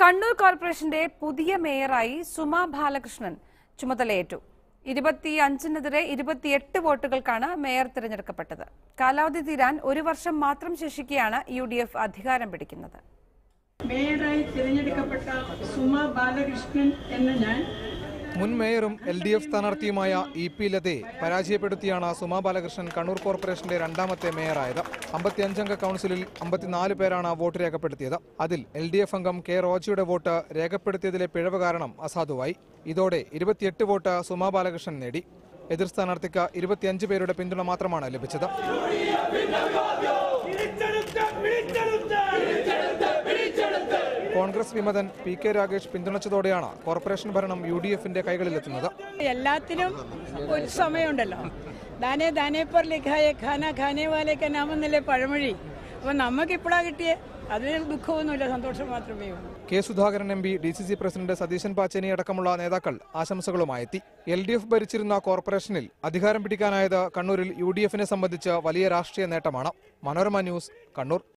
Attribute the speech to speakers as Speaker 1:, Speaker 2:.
Speaker 1: കണ്ണൂർ കോർപ്പറേഷന്റെ പുതിയ മേയറായി സുമ ബാലകൃഷ്ണൻ ചുമതലയേറ്റു ഇരുപത്തി അഞ്ചിനെതിരെ ഇരുപത്തിയെട്ട് വോട്ടുകൾക്കാണ് മേയർ തിരഞ്ഞെടുക്കപ്പെട്ടത് കാലാവധി തീരാൻ ഒരു വർഷം മാത്രം ശേഷിക്കെയാണ് യു ഡി എഫ് അധികാരം പിടിക്കുന്നത്
Speaker 2: മേയറായി തിരഞ്ഞെടുക്കപ്പെട്ട സുമ ബാലകൃഷ്ണൻ എന്ന ഞാൻ
Speaker 3: മുൻ മേയറും എൽ ഡി എഫ് സ്ഥാനാർത്ഥിയുമായ ഇ പി ലതയെ പരാജയപ്പെടുത്തിയാണ് സുമാ ബാലകൃഷ്ണൻ കണ്ണൂർ കോർപ്പറേഷന്റെ രണ്ടാമത്തെ മേയറായത് അമ്പത്തിയഞ്ചംഗ കൗൺസിലിൽ അമ്പത്തിനാല് പേരാണ് വോട്ട് രേഖപ്പെടുത്തിയത് അതിൽ എൽ ഡി എഫ് അംഗം കെ റോജിയുടെ വോട്ട് രേഖപ്പെടുത്തിയതിലെ പിഴവ് കാരണം അസാധുവായി ഇതോടെ ഇരുപത്തിയെട്ട് വോട്ട് സുമാ ബാലകൃഷ്ണൻ നേടി എതിർ സ്ഥാനാർത്ഥിക്ക് ഇരുപത്തിയഞ്ച് പേരുടെ പിന്തുണ മാത്രമാണ് ലഭിച്ചത് കോൺഗ്രസ് വിമതൻ പി കെ രാഗേഷ് പിന്തുണച്ചതോടെയാണ് കോർപ്പറേഷൻ ഭരണം യു ഡി എഫിന്റെ കൈകളിലെത്തുന്നത്
Speaker 2: എല്ലാത്തിനും ഒരു സമയമുണ്ടല്ലോ ദാനെ ദാനെ പർ ലിഖായ ഖാന ഖാനെ വാലെ ക നാം എന്നല്ലേ പഴമൊഴി അപ്പൊ നമുക്ക് ഇപ്പോഴാ കിട്ടിയേ അതിന് ദുഃഖമൊന്നുമില്ല സന്തോഷം മാത്രമേ ഉള്ളൂ
Speaker 3: K Sudhakaran M P D C C president Satheesan Pacheni അടക്കമുള്ള നേതാക്കൾ ആശംസകളുമായി എത്തി എൽ ഡി എഫ് ഭരിച്ചിരുന്ന കോർപ്പറേഷനിൽ അധികാരം പിടിക്കാനായത് കണ്ണൂരിൽ യു ഡി എഫിനെ സംബന്ധിച്ച് വലിയ രാഷ്ട്രീയ നേട്ടമാണ് മനോരമ ന്യൂസ് കണ്ണൂർ